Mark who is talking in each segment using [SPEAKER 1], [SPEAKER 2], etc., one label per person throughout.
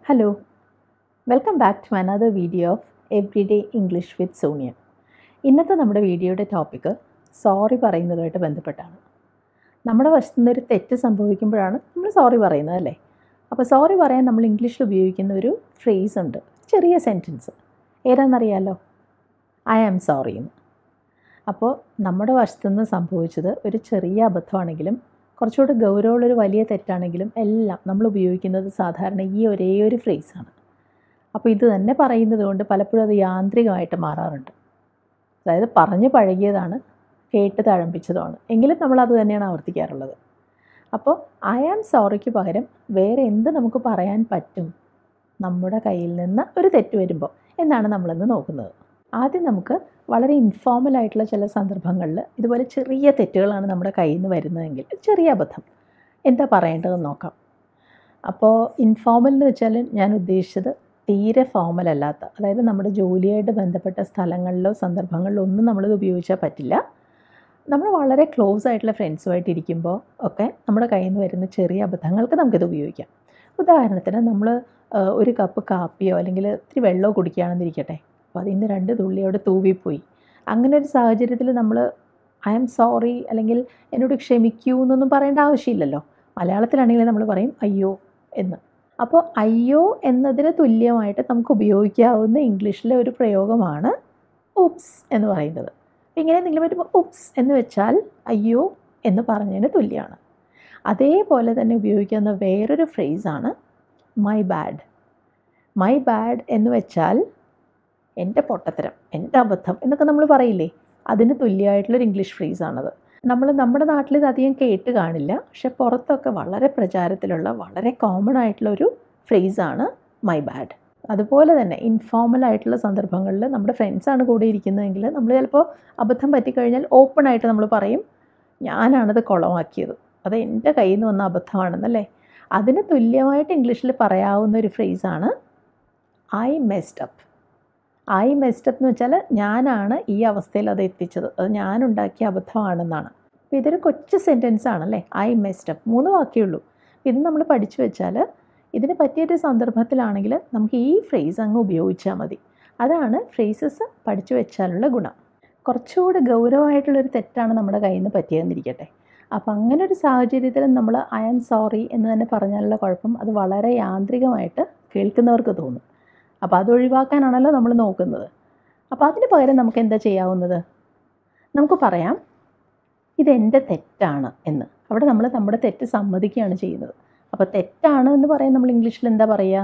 [SPEAKER 1] Hello, welcome back to another video of every day English with Sonia ഇന്നത്തെ നമ്മുടെ വീഡിയോയുടെ topic sorry പറയുന്നതുമായിട്ട് ബന്ധപ്പെട്ടാണ് നമ്മുടെ വശത്തു നിന്ന് ഒരു തെറ്റ് സംഭവിക്കുമ്പോഴാണ് നമ്മൾ സോറി പറയുന്നത് അല്ലേ അപ്പോൾ സോറി പറയാൻ നമ്മൾ ഇംഗ്ലീഷിൽ ഉപയോഗിക്കുന്ന ഒരു ഫ്രേസ് ഉണ്ട് ചെറിയ സെൻറ്റൻസ് ഏതാണെന്നറിയാലോ ഐ ആം സോറി എന്ന് അപ്പോൾ നമ്മുടെ വശത്തു നിന്ന് സംഭവിച്ചത് ഒരു ചെറിയ അബദ്ധമാണെങ്കിലും കുറച്ചുകൂടി ഗൗരവമുള്ളൊരു വലിയ തെറ്റാണെങ്കിലും എല്ലാം നമ്മൾ ഉപയോഗിക്കുന്നത് സാധാരണ ഈ ഒരേ ഒരു ഫ്രേസാണ് അപ്പോൾ ഇത് തന്നെ പറയുന്നത് കൊണ്ട് പലപ്പോഴും അത് യാന്ത്രികമായിട്ട് മാറാറുണ്ട് അതായത് പറഞ്ഞു പഴകിയതാണ് കേട്ട് തഴമ്പിച്ചതുമാണ് എങ്കിലും നമ്മൾ അത് തന്നെയാണ് ആവർത്തിക്കാറുള്ളത് അപ്പോൾ ഐ ആം സോറിക്ക് പകരം വേറെ എന്ത് നമുക്ക് പറയാൻ പറ്റും നമ്മുടെ കയ്യിൽ നിന്ന് ഒരു തെറ്റ് വരുമ്പോൾ എന്നാണ് നമ്മളിന്ന് നോക്കുന്നത് ആദ്യം നമുക്ക് വളരെ ഇൻഫോർമൽ ആയിട്ടുള്ള ചില സന്ദർഭങ്ങളിൽ ഇതുപോലെ ചെറിയ തെറ്റുകളാണ് നമ്മുടെ കയ്യിൽ നിന്ന് വരുന്നതെങ്കിൽ ചെറിയ അബദ്ധം എന്താ പറയേണ്ടതെന്ന് നോക്കാം അപ്പോൾ ഇൻഫോർമൽ എന്ന് വെച്ചാൽ ഞാൻ ഉദ്ദേശിച്ചത് തീരെ ഫോമൽ അല്ലാത്ത അതായത് നമ്മുടെ ജോലിയായിട്ട് ബന്ധപ്പെട്ട സ്ഥലങ്ങളിലോ സന്ദർഭങ്ങളിലോ ഒന്നും നമ്മളിത് ഉപയോഗിച്ചാൽ പറ്റില്ല നമ്മൾ വളരെ ക്ലോസ് ആയിട്ടുള്ള ഫ്രണ്ട്സുമായിട്ട് ഇരിക്കുമ്പോൾ ഒക്കെ നമ്മുടെ കയ്യിൽ നിന്ന് വരുന്ന ചെറിയ അബദ്ധങ്ങൾക്ക് നമുക്കിത് ഉപയോഗിക്കാം ഉദാഹരണത്തിന് നമ്മൾ ഒരു കപ്പ് കാപ്പിയോ അല്ലെങ്കിൽ ഇത്തിരി വെള്ളമോ കുടിക്കുകയാണെന്നിരിക്കട്ടെ അപ്പോൾ അതിന്ന് രണ്ട് തുള്ളി അവിടെ തൂവിപ്പോയി അങ്ങനെ ഒരു സാഹചര്യത്തിൽ നമ്മൾ ഐ ആം സോറി അല്ലെങ്കിൽ എന്നോട് ക്ഷമിക്കൂ എന്നൊന്നും പറയേണ്ട ആവശ്യമില്ലല്ലോ മലയാളത്തിലാണെങ്കിൽ നമ്മൾ പറയും അയ്യോ എന്ന് അപ്പോൾ അയ്യോ എന്നതിന് തുല്യമായിട്ട് നമുക്ക് ഉപയോഗിക്കാവുന്ന ഇംഗ്ലീഷിലെ ഒരു പ്രയോഗമാണ് ഉപ്സ് എന്ന് പറയുന്നത് ഇങ്ങനെ എന്തെങ്കിലും വരുമ്പോൾ ഉപ്സ് എന്ന് വെച്ചാൽ അയ്യോ എന്ന് പറഞ്ഞതിന് തുല്യമാണ് അതേപോലെ തന്നെ ഉപയോഗിക്കുന്ന വേറൊരു ഫ്രേസാണ് മൈ ബാഡ് മൈ ബാഡ് എന്ന് വെച്ചാൽ എൻ്റെ പൊട്ടത്തരം എൻ്റെ അബദ്ധം എന്നൊക്കെ നമ്മൾ പറയില്ലേ അതിന് തുല്യമായിട്ടുള്ളൊരു ഇംഗ്ലീഷ് ഫ്രേസാണത് നമ്മൾ നമ്മുടെ നാട്ടിൽ ഇത് അധികം കേട്ട് കാണില്ല പക്ഷെ പുറത്തൊക്കെ വളരെ പ്രചാരത്തിലുള്ള വളരെ കോമൺ ആയിട്ടുള്ള ഒരു ഫ്രേസാണ് മൈ ബാഡ് അതുപോലെ തന്നെ ഇൻഫോർമൽ ആയിട്ടുള്ള സന്ദർഭങ്ങളിൽ നമ്മുടെ ഫ്രണ്ട്സാണ് കൂടെ ഇരിക്കുന്നതെങ്കിൽ നമ്മൾ ചിലപ്പോൾ അബദ്ധം പറ്റിക്കഴിഞ്ഞാൽ ഓപ്പൺ ആയിട്ട് നമ്മൾ പറയും ഞാനാണത് കുളമാക്കിയത് അത് എൻ്റെ കയ്യിൽ നിന്ന് വന്ന അബദ്ധമാണെന്നല്ലേ അതിന് തുല്യമായിട്ട് ഇംഗ്ലീഷിൽ പറയാവുന്ന ഒരു ഫ്രേസാണ് I messed up I messed up എന്ന് വെച്ചാൽ ഞാനാണ് ഈ അവസ്ഥയിൽ അത് എത്തിച്ചത് അത് ഞാനുണ്ടാക്കിയ അബദ്ധമാണെന്നാണ് അപ്പോൾ ഇതൊരു കൊച്ചു സെൻറ്റൻസ് ആണല്ലേ ഐ മെസ്ഡ് അപ്പ് മൂന്ന് വാക്കേ ഉള്ളൂ ഇത് നമ്മൾ പഠിച്ചു വെച്ചാൽ ഇതിന് പറ്റിയൊരു സന്ദർഭത്തിലാണെങ്കിൽ നമുക്ക് ഈ ഫ്രേസ് അങ്ങ് ഉപയോഗിച്ചാൽ മതി അതാണ് ഫ്രേസസ് പഠിച്ചു വെച്ചാലുള്ള ഗുണം കുറച്ചുകൂടി ഗൗരവമായിട്ടുള്ളൊരു തെറ്റാണ് നമ്മുടെ കയ്യിൽ നിന്ന് പറ്റിയെന്നിരിക്കട്ടെ അപ്പോൾ അങ്ങനെ ഒരു സാഹചര്യത്തിൽ നമ്മൾ ഐ ആം സോറി എന്ന് തന്നെ പറഞ്ഞാലുള്ള കുഴപ്പം അത് വളരെ യാന്ത്രികമായിട്ട് കേൾക്കുന്നവർക്ക് തോന്നും അപ്പോൾ അത് ഒഴിവാക്കാനാണല്ലോ നമ്മൾ നോക്കുന്നത് അപ്പോൾ അതിന് പകരം നമുക്ക് എന്താ ചെയ്യാവുന്നത് നമുക്ക് പറയാം ഇതെൻ്റെ തെറ്റാണ് എന്ന് അവിടെ നമ്മൾ നമ്മുടെ തെറ്റ് സമ്മതിക്കുകയാണ് ചെയ്യുന്നത് അപ്പോൾ തെറ്റാണ് എന്ന് പറയാൻ നമ്മൾ ഇംഗ്ലീഷിൽ എന്താ പറയുക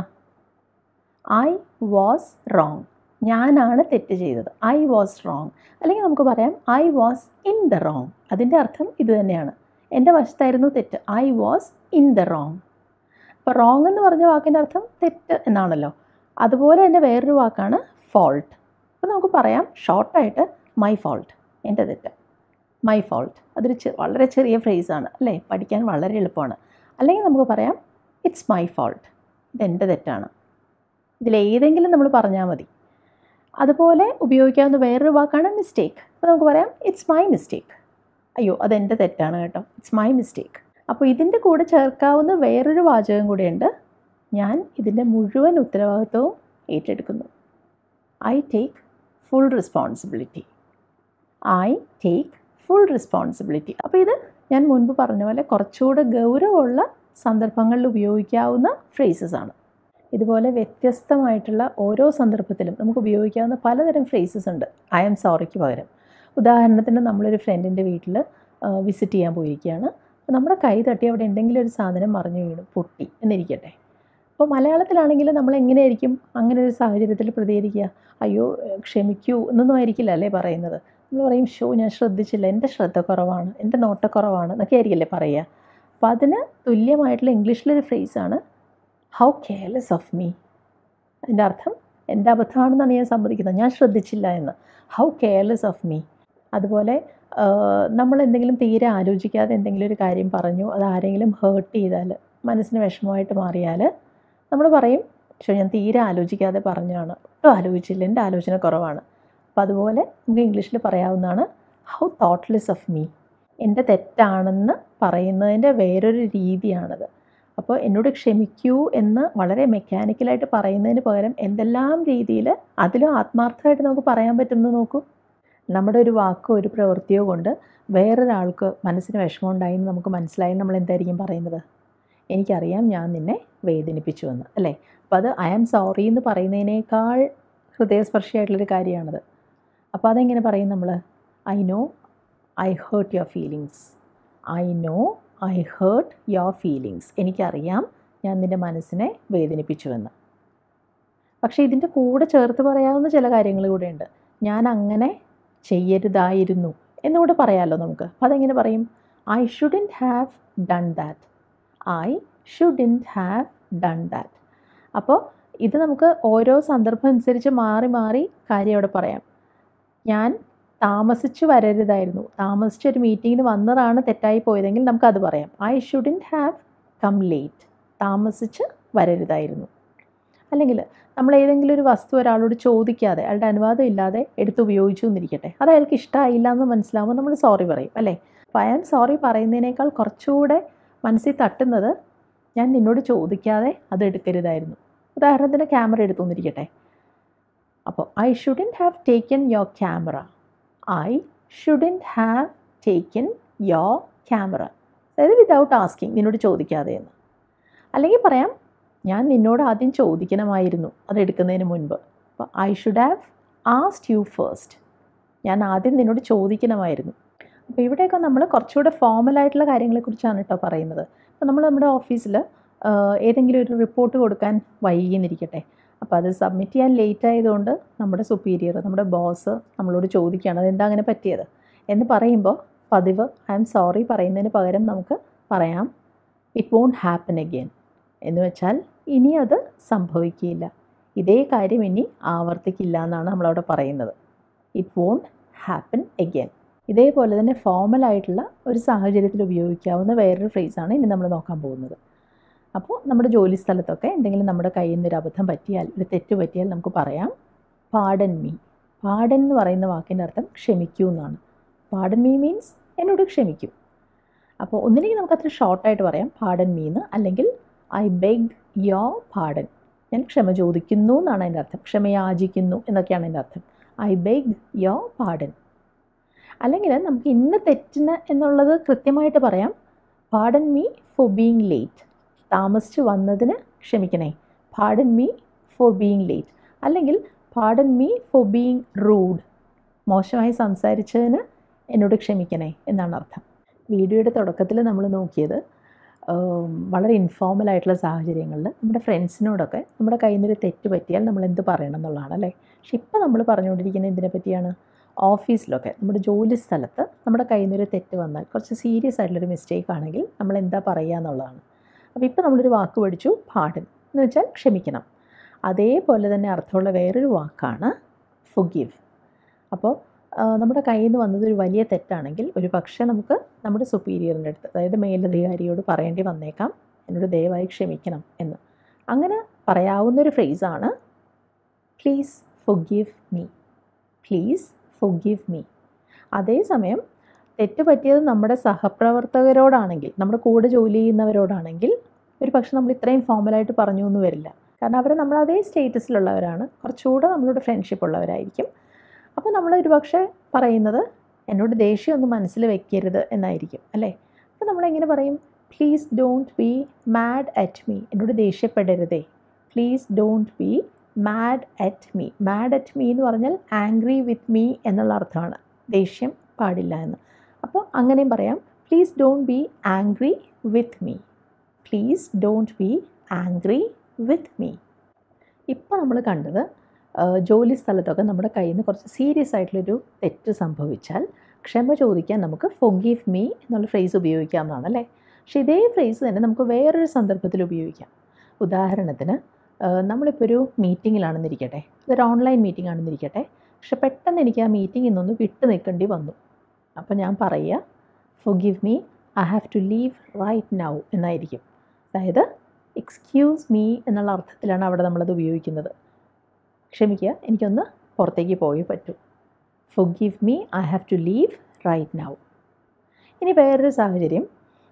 [SPEAKER 1] ഐ വാസ് റോങ് ഞാനാണ് തെറ്റ് ചെയ്തത് ഐ വാസ് റോങ് അല്ലെങ്കിൽ നമുക്ക് പറയാം I was in the wrong അതിൻ്റെ അർത്ഥം ഇത് തന്നെയാണ് എൻ്റെ വശത്തായിരുന്നു തെറ്റ് I was in the wrong അപ്പോൾ റോങ് എന്ന് പറഞ്ഞ വാക്കിൻ്റെ അർത്ഥം തെറ്റ് എന്നാണല്ലോ അതുപോലെ തന്നെ വേറൊരു വാക്കാണ് ഫോൾട്ട് അപ്പോൾ നമുക്ക് പറയാം ഷോർട്ടായിട്ട് മൈ ഫോൾട്ട് എൻ്റെ തെറ്റ് മൈ ഫോൾട്ട് അതൊരു വളരെ ചെറിയ ഫ്രേസാണ് അല്ലേ പഠിക്കാൻ വളരെ എളുപ്പമാണ് അല്ലെങ്കിൽ നമുക്ക് പറയാം ഇറ്റ്സ് മൈ ഫോൾട്ട് ഇതെൻ്റെ തെറ്റാണ് ഇതിലേതെങ്കിലും നമ്മൾ പറഞ്ഞാൽ മതി അതുപോലെ ഉപയോഗിക്കാവുന്ന വേറൊരു വാക്കാണ് മിസ്റ്റേക്ക് അപ്പോൾ നമുക്ക് പറയാം ഇറ്റ്സ് മൈ മിസ്റ്റേക്ക് അയ്യോ അതെൻ്റെ തെറ്റാണ് കേട്ടോ ഇറ്റ്സ് മൈ മിസ്റ്റേക്ക് അപ്പോൾ ഇതിൻ്റെ കൂടെ ചേർക്കാവുന്ന വേറൊരു വാചകം കൂടെയുണ്ട് ഞാൻ ഇതിൻ്റെ മുഴുവൻ ഉത്തരവാദിത്വവും ഏറ്റെടുക്കുന്നു I take full responsibility I take full responsibility അപ്പോൾ ഇത് ഞാൻ മുൻപ് പറഞ്ഞ പോലെ കുറച്ചുകൂടെ ഗൗരവമുള്ള സന്ദർഭങ്ങളിൽ ഉപയോഗിക്കാവുന്ന ഫ്രേസസ് ആണ് ഇതുപോലെ വ്യത്യസ്തമായിട്ടുള്ള ഓരോ സന്ദർഭത്തിലും നമുക്ക് ഉപയോഗിക്കാവുന്ന പലതരം ഫ്രേസസ് ഉണ്ട് ഐ ആം സോറിക്ക് പകരം ഉദാഹരണത്തിന് നമ്മളൊരു ഫ്രണ്ടിൻ്റെ വീട്ടിൽ വിസിറ്റ് ചെയ്യാൻ പോയിരിക്കുകയാണ് അപ്പോൾ നമ്മുടെ കൈ തട്ടി അവിടെ എന്തെങ്കിലും ഒരു സാധനം മറിഞ്ഞു വീണു പൊട്ടി എന്നിരിക്കട്ടെ അപ്പോൾ മലയാളത്തിലാണെങ്കിൽ നമ്മൾ എങ്ങനെയായിരിക്കും അങ്ങനെ ഒരു സാഹചര്യത്തിൽ പ്രതികരിക്കുക അയ്യോ ക്ഷമിക്കൂ എന്നൊന്നും ആയിരിക്കില്ല അല്ലേ പറയുന്നത് നമ്മൾ പറയും ഷോ ഞാൻ ശ്രദ്ധിച്ചില്ല എൻ്റെ ശ്രദ്ധ കുറവാണ് എൻ്റെ നോട്ടക്കുറവാണ് എന്നൊക്കെ ആയിരിക്കില്ലേ പറയുക അപ്പോൾ അതിന് തുല്യമായിട്ടുള്ള ഇംഗ്ലീഷിലൊരു ഫ്രേസാണ് ഹൗ കെയർലെസ് ഓഫ് മീ അതിൻ്റെ അർത്ഥം എൻ്റെ അബദ്ധമാണെന്നാണ് ഞാൻ സമ്മതിക്കുന്നത് ഞാൻ ശ്രദ്ധിച്ചില്ല എന്ന് ഹൗ കെയർലെസ് ഓഫ് മീ അതുപോലെ നമ്മൾ എന്തെങ്കിലും തീരെ ആലോചിക്കാതെ എന്തെങ്കിലും ഒരു കാര്യം പറഞ്ഞു അത് ആരെങ്കിലും ഹേർട്ട് ചെയ്താൽ മനസ്സിന് വിഷമമായിട്ട് മാറിയാൽ നമ്മൾ പറയും പക്ഷേ ഞാൻ തീരെ ആലോചിക്കാതെ പറഞ്ഞാണ് ഒട്ടും ആലോചിച്ചില്ല എൻ്റെ ആലോചന കുറവാണ് അപ്പോൾ അതുപോലെ നമുക്ക് ഇംഗ്ലീഷിൽ പറയാവുന്നതാണ് ഹൗ തോട്ട്ലെസ് ഓഫ് മീ എൻ്റെ തെറ്റാണെന്ന് പറയുന്നതിൻ്റെ വേറൊരു രീതിയാണത് അപ്പോൾ എന്നോട് ക്ഷമിക്കൂ എന്ന് വളരെ മെക്കാനിക്കലായിട്ട് പറയുന്നതിന് പകരം എന്തെല്ലാം രീതിയിൽ അതിലും ആത്മാർത്ഥമായിട്ട് നമുക്ക് പറയാൻ പറ്റുമെന്ന് നോക്കൂ നമ്മുടെ ഒരു വാക്കോ ഒരു പ്രവൃത്തിയോ കൊണ്ട് വേറൊരാൾക്ക് മനസ്സിന് വിഷമം ഉണ്ടായി എന്ന് നമുക്ക് മനസ്സിലായി നമ്മൾ എന്തായിരിക്കും പറയുന്നത് എനിക്കറിയാം ഞാൻ നിന്നെ വേദനിപ്പിച്ചു എന്ന് അല്ലേ അപ്പോൾ അത് ഐ ആം സോറി എന്ന് പറയുന്നതിനേക്കാൾ ഹൃദയസ്പർശിയായിട്ടുള്ളൊരു കാര്യമാണത് അപ്പോൾ അതെങ്ങനെ പറയും നമ്മൾ I know I hurt your feelings I know I hurt your feelings എനിക്കറിയാം ഞാൻ നിൻ്റെ മനസ്സിനെ വേദനിപ്പിച്ചുവെന്ന് പക്ഷേ ഇതിൻ്റെ കൂടെ ചേർത്ത് പറയാവുന്ന ചില കാര്യങ്ങൾ കൂടെയുണ്ട് ഞാൻ അങ്ങനെ ചെയ്യരുതായിരുന്നു എന്നുകൂടെ പറയാമല്ലോ നമുക്ക് അപ്പോൾ അതെങ്ങനെ പറയും I shouldn't have done that I shouldn't have done that അപ്പോൾ ഇത് നമുക്ക് ഓരോ സന്ദർഭം അനുസരിച്ച് മാറി മാറി കാര്യം അവിടെ പറയാം ഞാൻ താമസിച്ച് വരരുതായിരുന്നു താമസിച്ച് ഒരു മീറ്റിങ്ങിന് വന്നതാണ് തെറ്റായി പോയതെങ്കിൽ നമുക്കത് പറയാം I shouldn't have come late താമസിച്ച് വരരുതായിരുന്നു അല്ലെങ്കിൽ നമ്മൾ ഏതെങ്കിലും ഒരു വസ്തു ഒരാളോട് ചോദിക്കാതെ അയാളുടെ അനുവാദം ഇല്ലാതെ എടുത്ത് ഉപയോഗിച്ചു എന്നിരിക്കട്ടെ അത് അയാൾക്ക് ഇഷ്ടമായില്ല എന്ന് മനസ്സിലാവുമ്പോൾ നമ്മൾ സോറി പറയും അല്ലേ അപ്പോൾ അയാൾ സോറി പറയുന്നതിനേക്കാൾ കുറച്ചുകൂടെ മനസ്സിൽ തട്ടുന്നത് ഞാൻ നിന്നോട് ചോദിക്കാതെ അത് എടുക്കരുതായിരുന്നു ഉദാഹരണത്തിന് ക്യാമറ എടുത്തു എന്നിരിക്കട്ടെ അപ്പോൾ I shouldn't have taken your camera I shouldn't have taken your camera അതായത് വിതൗട്ട് ആസ്കിങ് നിന്നോട് ചോദിക്കാതെ എന്ന് അല്ലെങ്കിൽ പറയാം ഞാൻ നിന്നോട് ആദ്യം ചോദിക്കണമായിരുന്നു അത് എടുക്കുന്നതിന് മുൻപ് അപ്പോൾ I should have asked you first ഞാൻ ആദ്യം നിന്നോട് ചോദിക്കണമായിരുന്നു അപ്പോൾ ഇവിടെയൊക്കെ നമ്മൾ കുറച്ചുകൂടെ ഫോമലായിട്ടുള്ള കാര്യങ്ങളെക്കുറിച്ചാണ് കേട്ടോ പറയുന്നത് അപ്പോൾ നമ്മൾ നമ്മുടെ ഓഫീസിൽ ഏതെങ്കിലും ഒരു റിപ്പോർട്ട് കൊടുക്കാൻ വൈകിയെന്നിരിക്കട്ടെ അപ്പോൾ അത് സബ്മിറ്റ് ചെയ്യാൻ ലേറ്റ് ആയതുകൊണ്ട് നമ്മുടെ സുപ്പീരിയർ നമ്മുടെ ബോസ് നമ്മളോട് ചോദിക്കുകയാണ് അതെന്താ അങ്ങനെ പറ്റിയത് എന്ന് പറയുമ്പോൾ പതിവ് ഐ എം സോറി പറയുന്നതിന് പകരം നമുക്ക് പറയാം ഇറ്റ് വോണ്ട് ഹാപ്പൻ അഗെയിൻ എന്ന് വെച്ചാൽ ഇനി അത് സംഭവിക്കില്ല ഇതേ കാര്യം ഇനി ആവർത്തിക്കില്ല എന്നാണ് നമ്മളവിടെ പറയുന്നത് ഇറ്റ് വോണ്ട് ഹാപ്പൻ അഗെയിൻ ഇതേപോലെ തന്നെ ഫോമലായിട്ടുള്ള ഒരു സാഹചര്യത്തിൽ ഉപയോഗിക്കാവുന്ന വേറൊരു ഫ്രേസാണ് ഇനി നമ്മൾ നോക്കാൻ പോകുന്നത് അപ്പോൾ നമ്മുടെ ജോലി സ്ഥലത്തൊക്കെ എന്തെങ്കിലും നമ്മുടെ കയ്യിൽ നിന്ന് ഒരു അബദ്ധം പറ്റിയാൽ ഒരു തെറ്റ് പറ്റിയാൽ നമുക്ക് പറയാം പാഡൻ മീ പാഡൻ എന്ന് പറയുന്ന വാക്കിൻ്റെ അർത്ഥം ക്ഷമിക്കൂ എന്നാണ് പാഡൻ മീ മീൻസ് എന്നോട് ക്ഷമിക്കൂ അപ്പോൾ ഒന്നില്ലെങ്കിൽ നമുക്ക് അത്ര ഷോർട്ടായിട്ട് പറയാം പാഡൻ മീ എന്ന് അല്ലെങ്കിൽ ഐ ബെഗ് യോ പാഡൻ ഞാൻ ക്ഷമ ചോദിക്കുന്നു എന്നാണ് അതിൻ്റെ അർത്ഥം ക്ഷമയാചിക്കുന്നു എന്നൊക്കെയാണ് അതിൻ്റെ അർത്ഥം ഐ ബെഗ് യോ പാഡൻ അല്ലെങ്കിൽ നമുക്ക് ഇന്ന തെറ്റിന് എന്നുള്ളത് കൃത്യമായിട്ട് പറയാം pardon me for being late താമസിച്ച് വന്നതിന് ക്ഷമിക്കണേ pardon me for being late അല്ലെങ്കിൽ pardon me for being rude മോശമായി സംസാരിച്ചതിന് എന്നോട് ക്ഷമിക്കണേ എന്നാണ് അർത്ഥം വീഡിയോയുടെ തുടക്കത്തിൽ നമ്മൾ നോക്കിയത് വളരെ ഇൻഫോർമൽ ആയിട്ടുള്ള സാഹചര്യങ്ങളിൽ നമ്മുടെ ഫ്രണ്ട്സിനോടൊക്കെ നമ്മുടെ കയ്യിൽ നിന്നൊരു തെറ്റ് പറ്റിയാൽ നമ്മൾ എന്ത് പറയണം എന്നുള്ളതാണ് അല്ലേ പക്ഷെ ഇപ്പോൾ നമ്മൾ പറഞ്ഞുകൊണ്ടിരിക്കുന്നത് എന്തിനെ പറ്റിയാണ് ഓഫീസിലൊക്കെ നമ്മുടെ ജോലി സ്ഥലത്ത് നമ്മുടെ കയ്യിൽ നിന്നൊരു തെറ്റ് വന്നാൽ കുറച്ച് സീരിയസ് ആയിട്ടുള്ളൊരു മിസ്റ്റേക്ക് ആണെങ്കിൽ നമ്മൾ എന്താ പറയുക എന്നുള്ളതാണ് അപ്പോൾ ഇപ്പോൾ നമ്മളൊരു വാക്ക് പഠിച്ചു പാടൻ എന്ന് വെച്ചാൽ ക്ഷമിക്കണം അതേപോലെ തന്നെ അർത്ഥമുള്ള വേറൊരു വാക്കാണ് ഫുഗീവ് അപ്പോൾ നമ്മുടെ കയ്യിൽ നിന്ന് വന്നത് ഒരു വലിയ തെറ്റാണെങ്കിൽ ഒരു പക്ഷേ നമുക്ക് നമ്മുടെ സുപ്പീരിയറിൻ്റെ അടുത്ത് അതായത് മേലധികാരിയോട് പറയേണ്ടി വന്നേക്കാം എന്നോട് ദയവായി ക്ഷമിക്കണം എന്ന് അങ്ങനെ പറയാവുന്നൊരു ഫ്രേസാണ് please forgive me please forgive me അതേസമയം തെറ്റ് പറ്റിയത് നമ്മുടെ സഹപ്രവർത്തകരോടാണെങ്കിൽ നമ്മുടെ കൂടെ ജോലി ചെയ്യുന്നവരോടാണെങ്കിൽ ഒരു പക്ഷെ നമ്മൾ ഇത്രയും ഫോമലായിട്ട് പറഞ്ഞു എന്ന് വരില്ല കാരണം അവർ നമ്മൾ അതേ സ്റ്റേറ്റസിലുള്ളവരാണ് കുറച്ചുകൂടെ നമ്മളോട് ഫ്രണ്ട്ഷിപ്പ് ഉള്ളവരായിരിക്കും അപ്പോൾ നമ്മൾ ഒരു പക്ഷേ പറയുന്നത് എന്നോട് ദേഷ്യമൊന്നും മനസ്സിൽ വെക്കരുത് എന്നായിരിക്കും അല്ലേ അപ്പോൾ നമ്മളെങ്ങനെ പറയും please don't be mad at me എന്നോട് ദേഷ്യപ്പെടരുതേ please don't be mad at me mad at me എന്ന് പറഞ്ഞാൽ ആംഗ്രി വിത്ത് മീ എന്നുള്ള അർത്ഥമാണ് ദേഷ്യം പാടില്ല എന്ന് അപ്പോൾ അങ്ങനെയും പറയാം please don't be angry with me please don't be angry with me ഇപ്പോൾ നമ്മൾ കണ്ടത് ജോലി സ്ഥലത്തൊക്കെ നമ്മുടെ കയ്യിൽ നിന്ന് കുറച്ച് സീരിയസ് ആയിട്ടുള്ളൊരു തെറ്റ് സംഭവിച്ചാൽ ക്ഷമ ചോദിക്കാൻ നമുക്ക് ഫൊഗീവ് മീ എന്നുള്ള ഫ്രേസ് ഉപയോഗിക്കാവുന്നതാണ് അല്ലേ പക്ഷേ ഇതേ ഫ്രേസ് തന്നെ നമുക്ക് വേറൊരു സന്ദർഭത്തിൽ ഉപയോഗിക്കാം ഉദാഹരണത്തിന് നമ്മളിപ്പോൾ ഒരു മീറ്റിങ്ങിലാണെന്നിരിക്കട്ടെ ഇതൊരു ഓൺലൈൻ മീറ്റിംഗ് ആണെന്നിരിക്കട്ടെ പക്ഷെ പെട്ടെന്ന് എനിക്ക് ആ മീറ്റിങ്ങിൽ നിന്നൊന്ന് വിട്ടു നിൽക്കേണ്ടി വന്നു അപ്പോൾ ഞാൻ പറയുക forgive me I have to leave right now എന്നായിരിക്കും അതായത് എക്സ്ക്യൂസ് മീ എന്നുള്ള അർത്ഥത്തിലാണ് അവിടെ നമ്മളത് ഉപയോഗിക്കുന്നത് ക്ഷമിക്കുക എനിക്കൊന്ന് പുറത്തേക്ക് പോയേ പറ്റൂ forgive me I have to leave right now ഇനി വേറൊരു സാഹചര്യം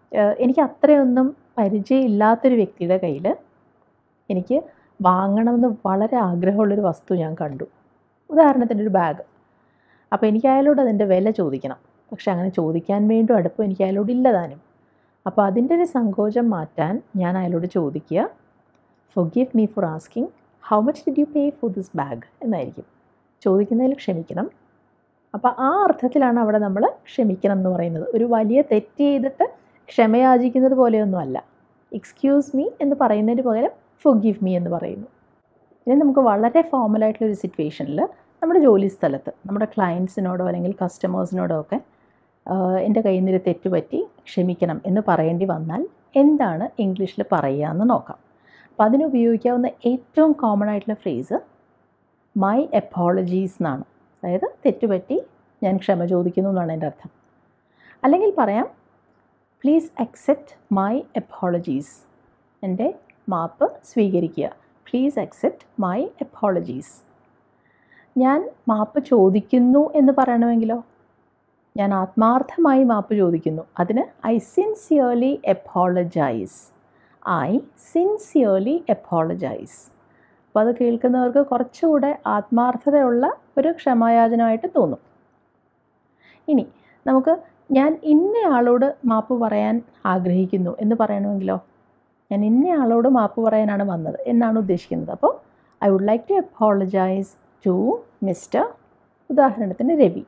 [SPEAKER 1] ഏഹ് എനിക്ക് അത്രയൊന്നും പരിചയമില്ലാത്തൊരു വ്യക്തിയുടെ കയ്യിൽ എനിക്ക് വാങ്ങണമെന്ന് വളരെ ആഗ്രഹമുള്ളൊരു വസ്തു ഞാൻ കണ്ടു ഉദാഹരണത്തിന് ഒരു ബാഗ് അപ്പോൾ എനിക്ക് അയാളോട് അതിൻ്റെ വില ചോദിക്കണം പക്ഷെ അങ്ങനെ ചോദിക്കാൻ വേണ്ടി അടുപ്പം എനിക്ക് അയാളോട് ഇല്ല താനും അപ്പോൾ അതിൻ്റെ ഒരു സങ്കോചം മാറ്റാൻ ഞാൻ അയാളോട് ചോദിക്കുക forgive me for asking how much did you pay for this bag എന്നായിരിക്കും ചോദിക്കുന്നതിൽ ക്ഷമിക്കണം അപ്പോൾ ആ അർത്ഥത്തിലാണ് അവിടെ നമ്മൾ ക്ഷമിക്കണം എന്ന് പറയുന്നത് ഒരു വലിയ തെറ്റ് ചെയ്തിട്ട് ക്ഷമയാചിക്കുന്നത് പോലെയൊന്നുമല്ല എക്സ്ക്യൂസ് മീ എന്ന് പറയുന്നതിന് പകരം ഫോർ ഗിവ് മീ എന്ന് പറയുന്നു ഇനി നമുക്ക് വളരെ ഫോമലായിട്ടുള്ളൊരു സിറ്റുവേഷനിൽ നമ്മുടെ ജോലി സ്ഥലത്ത് നമ്മുടെ ക്ലയൻസിനോടോ അല്ലെങ്കിൽ കസ്റ്റമേഴ്സിനോടോ ഒക്കെ ആഹ് എൻ്റെ കയ്യിൽ നിന്നൊരു തെറ്റ് പറ്റി ക്ഷമിക്കണം എന്ന് പറയേണ്ടി വന്നാൽ എന്താണ് ഇംഗ്ലീഷിൽ പറയുക എന്ന് നോക്കാം അപ്പോൾ അതിന് ഉപയോഗിക്കാവുന്ന ഏറ്റവും കോമൺ ആയിട്ടുള്ള ഫ്രേസ് മൈ എപ്പോളജീസ് എന്നാണ് അതായത് തെറ്റുപറ്റി ഞാൻ ക്ഷമ ചോദിക്കുന്നു എന്നാണ് എൻ്റെ അർത്ഥം അല്ലെങ്കിൽ പറയാം പ്ലീസ് അക്സെപ്റ്റ് മൈ എപ്പോളജീസ് എൻ്റെ മാപ്പ് സ്വീകരിക്കുക പ്ലീസ് അക്സെപ്റ്റ് മൈ എപ്പോളജീസ് ഞാൻ മാപ്പ് ചോദിക്കുന്നു എന്ന് പറയണമെങ്കിലോ ഞാൻ ആത്മാർത്ഥമായി മാപ്പ് ചോദിക്കുന്നു അതിന് I sincerely apologise I sincerely apologise അപ്പോൾ അത് കേൾക്കുന്നവർക്ക് കുറച്ചുകൂടെ ആത്മാർത്ഥതയുള്ള ഒരു ക്ഷമായാചനമായിട്ട് തോന്നും ഇനി നമുക്ക് ഞാൻ ഇന്നയാളോട് മാപ്പ് പറയാൻ ആഗ്രഹിക്കുന്നു എന്ന് പറയണമെങ്കിലോ ഞാൻ ഇന്നയാളോട് മാപ്പ് പറയാനാണ് വന്നത് എന്നാണ് ഉദ്ദേശിക്കുന്നത് അപ്പോൾ I would like to apologise to mister ഉദാഹരണത്തിന് Ravi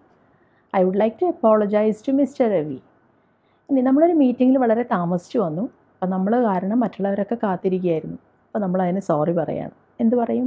[SPEAKER 1] I would like to apologise to mister Ravi ഇനി നമ്മളൊരു മീറ്റിങ്ങിൽ വളരെ താമസിച്ചു വന്നു അപ്പോൾ നമ്മൾ കാരണം മറ്റുള്ളവരൊക്കെ കാത്തിരിക്കുകയായിരുന്നു അപ്പോൾ നമ്മൾ അതിന് സോറി പറയാണ് എന്ത് പറയും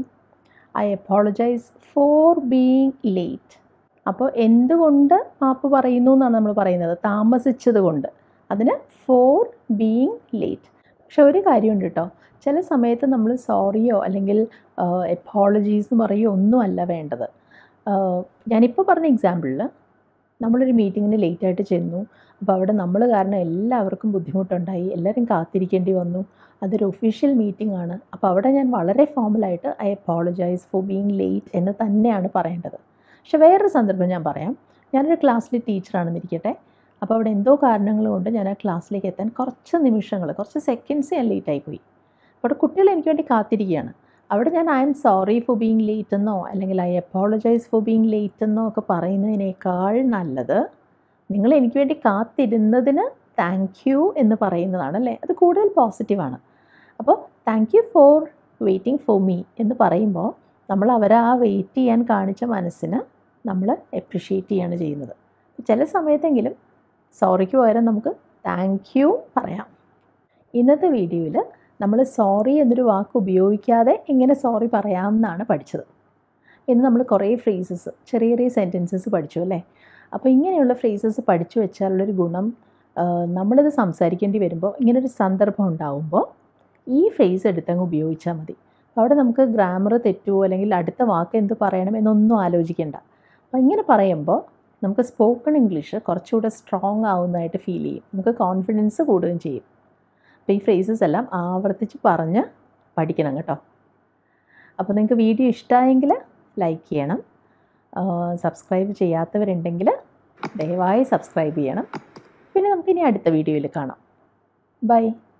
[SPEAKER 1] I apologise for being late അപ്പോൾ എന്തുകൊണ്ട് മാപ്പ് പറയുന്നു എന്നാണ് നമ്മൾ പറയുന്നത് താമസിച്ചത് കൊണ്ട് അതിന് ഫോർ ബീങ് ലേറ്റ് പക്ഷെ ഒരു കാര്യമുണ്ട് കേട്ടോ ചില സമയത്ത് നമ്മൾ സോറിയോ അല്ലെങ്കിൽ എപ്പോളജീസ് എന്ന് പറയുകയോ ഒന്നുമല്ല വേണ്ടത് ആഹ് ഞാനിപ്പോൾ പറഞ്ഞ എക്സാമ്പിളിൽ നമ്മളൊരു മീറ്റിങ്ങിന് ലേറ്റായിട്ട് ചെന്നു അപ്പോൾ അവിടെ നമ്മൾ കാരണം എല്ലാവർക്കും ബുദ്ധിമുട്ടുണ്ടായി എല്ലാവരും കാത്തിരിക്കേണ്ടി വന്നു അതൊരു ഒഫീഷ്യൽ മീറ്റിംഗ് ആണ് അപ്പോൾ അവിടെ ഞാൻ വളരെ ഫോമലായിട്ട് I apologise for being late എന്ന് തന്നെയാണ് പറയേണ്ടത് പക്ഷെ വേറൊരു സന്ദർഭം ഞാൻ പറയാം ഞാനൊരു ക്ലാസ്സിലെ ടീച്ചറാണെന്നിരിക്കട്ടെ അപ്പോൾ അവിടെ എന്തോ കാരണങ്ങൾ കൊണ്ട് ഞാൻ ആ ക്ലാസ്സിലേക്ക് എത്താൻ കുറച്ച് നിമിഷങ്ങൾ കുറച്ച് സെക്കൻഡ്സ് ഞാൻ ലേറ്റായി പോയി അപ്പോൾ അവിടെ കുട്ടികൾ എനിക്ക് വേണ്ടി കാത്തിരിക്കുകയാണ് അവിടെ ഞാൻ I am sorry for being late എന്നോ അല്ലെങ്കിൽ I apologise for being late എന്നോ ഒക്കെ പറയുന്നതിനേക്കാൾ നല്ലത് നിങ്ങൾ എനിക്ക് വേണ്ടി കാത്തിരുന്നതിന് താങ്ക് യു എന്ന് പറയുന്നതാണ് അല്ലേ അത് കൂടുതൽ പോസിറ്റീവാണ് അപ്പോൾ thank you for waiting for me എന്ന് പറയുമ്പോൾ നമ്മൾ അവരെ ആ വെയിറ്റ് ചെയ്യാൻ കാണിച്ച മനസ്സിന് നമ്മൾ എപ്രിഷ്യേറ്റ് ചെയ്യാണ് ചെയ്യുന്നത് ചില സമയത്തെങ്കിലും സോറിക്ക് പകരം നമുക്ക് താങ്ക് യു പറയാം ഇന്നത്തെ വീഡിയോയിൽ നമ്മൾ സോറി എന്നൊരു വാക്ക് ഉപയോഗിക്കാതെ എങ്ങനെ സോറി പറയാമെന്നാണ് പഠിച്ചത് ഇന്ന് നമ്മൾ കുറേ ഫ്രേസസ് ചെറിയ ചെറിയ സെൻറ്റൻസസ് പഠിച്ചു അല്ലേ അപ്പോൾ ഇങ്ങനെയുള്ള ഫ്രേസസ് പഠിച്ചു വെച്ചാലുള്ളൊരു ഗുണം ആ, നമ്മളിത് സംസാരിക്കേണ്ടി വരുമ്പോൾ ഇങ്ങനൊരു സന്ദർഭം ഉണ്ടാവുമ്പോൾ ഈ ഫ്രേസ് എടുത്തങ്ങ് ഉപയോഗിച്ചാൽ മതി അപ്പോൾ അവിടെ നമുക്ക് ഗ്രാമർ തെറ്റുമോ അല്ലെങ്കിൽ അടുത്ത വാക്ക് എന്ത് പറയണം എന്നൊന്നും ആലോചിക്കേണ്ട അപ്പോൾ ഇങ്ങനെ പറയുമ്പോൾ നമുക്ക് സ്പോക്കൺ ഇംഗ്ലീഷ് കുറച്ചുകൂടെ സ്ട്രോങ് ആവുന്നതായിട്ട് ഫീൽ ചെയ്യും നമുക്ക് കോൺഫിഡൻസ് കൂടുകയും ചെയ്യും അപ്പോൾ ഈ ഫ്രേസസ് എല്ലാം ആവർത്തിച്ച് പറഞ്ഞ് പഠിക്കണം കേട്ടോ അപ്പോൾ നിങ്ങൾക്ക് വീഡിയോ ഇഷ്ടമായെങ്കിൽ ലൈക്ക് ചെയ്യണം സബ്സ്ക്രൈബ് ചെയ്യാത്തവരുണ്ടെങ്കിൽ ദയവായി സബ്സ്ക്രൈബ് ചെയ്യണം പിന്നെ നമുക്കിനി അടുത്ത വീഡിയോയിൽ കാണാം ബൈ